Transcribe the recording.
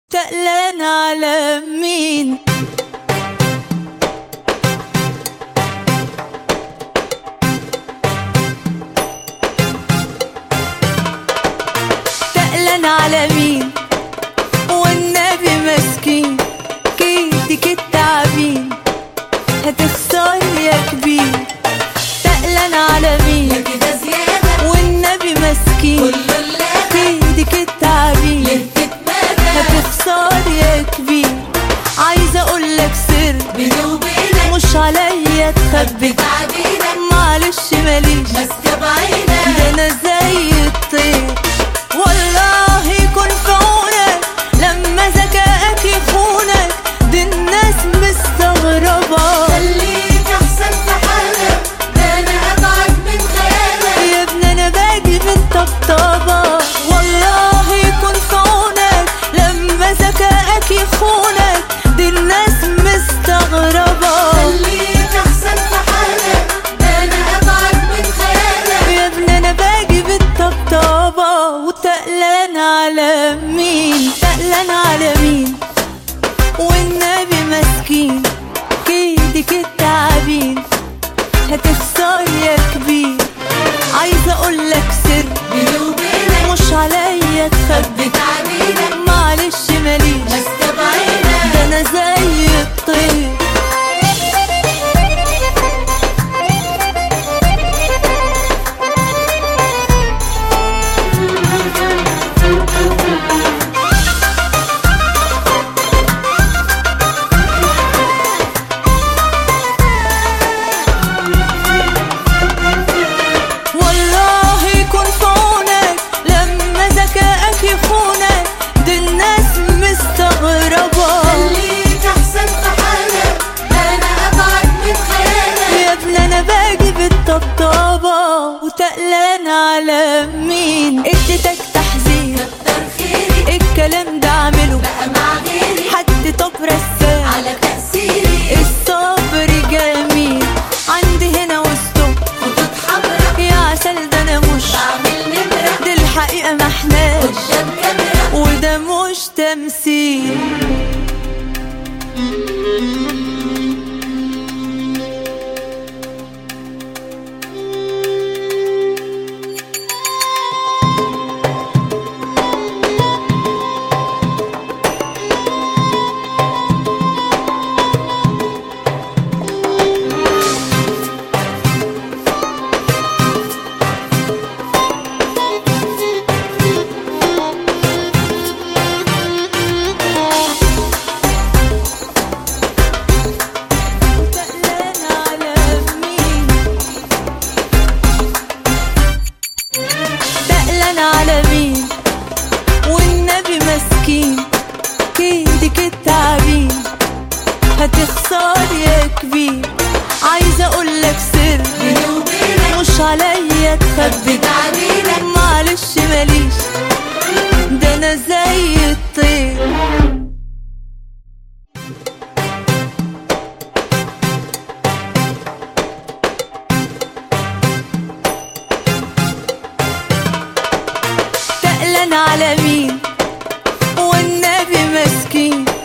تقلان على مين تقلان على مين والنبي مسكين كيدك التعبين هتخسر يا كبير تقلان على مين كده زيادة والنبي مسكين كل اللي كيدك التعبين تتمادى هتخسر يا كبير عايزه اقول لك سر بيني وبينك مش عليا تخبي تعبينك معلش ماليش ماسكة ده بعينك انا زي الطير والله يكون في عونك لما ذكائك يخونك دي الناس مستغربة خليك أحسن في حالك ده أنا أبعد من خيالك يا ابني انا باجي من طبطبة والله يكون في عونك لما ذكائك يخونك دي الناس مستغربة خليك أحسن في حالك ده أنا أبعد من خيالك يا ابني انا باجي بالطبطبة وتقلان على مين تقلان على مين والنبي مسكين كيدك التعبين هتخسر يا كبير عايزه اقول لك سر بيني وبينك مش عليا تخبي تعبينك معلش ماليش ماسكة بعينك ده انا زي الطير والله يكون في عونك لما ذكائك يخونك دي الناس مستغربة خليك أحسن في حالك ده أنا أبعد من خيالك يا ابني انا باجي بالطبطبة وتقلان على مين اديتك تحذير كتر خيري الكلام ده اعمله بقى مع غيري حد طب رسام على تأثيري الصبر جميل عندي هنا وسطه خطوط حمرا يا عسل ده انا مش بعمل نمرة دي الحقيقة محناش قدام كاميرا وده مش تمثيل تقلان على مين تقلان على مين والنبي مسكين كيدك التعبين هتخسر يا كبير عايزه اقول لك سر بيني وبينك مش عليا تخبي تعبينك معلش ماليش ده انا زي الطير تقلان على مين والنبي مسكين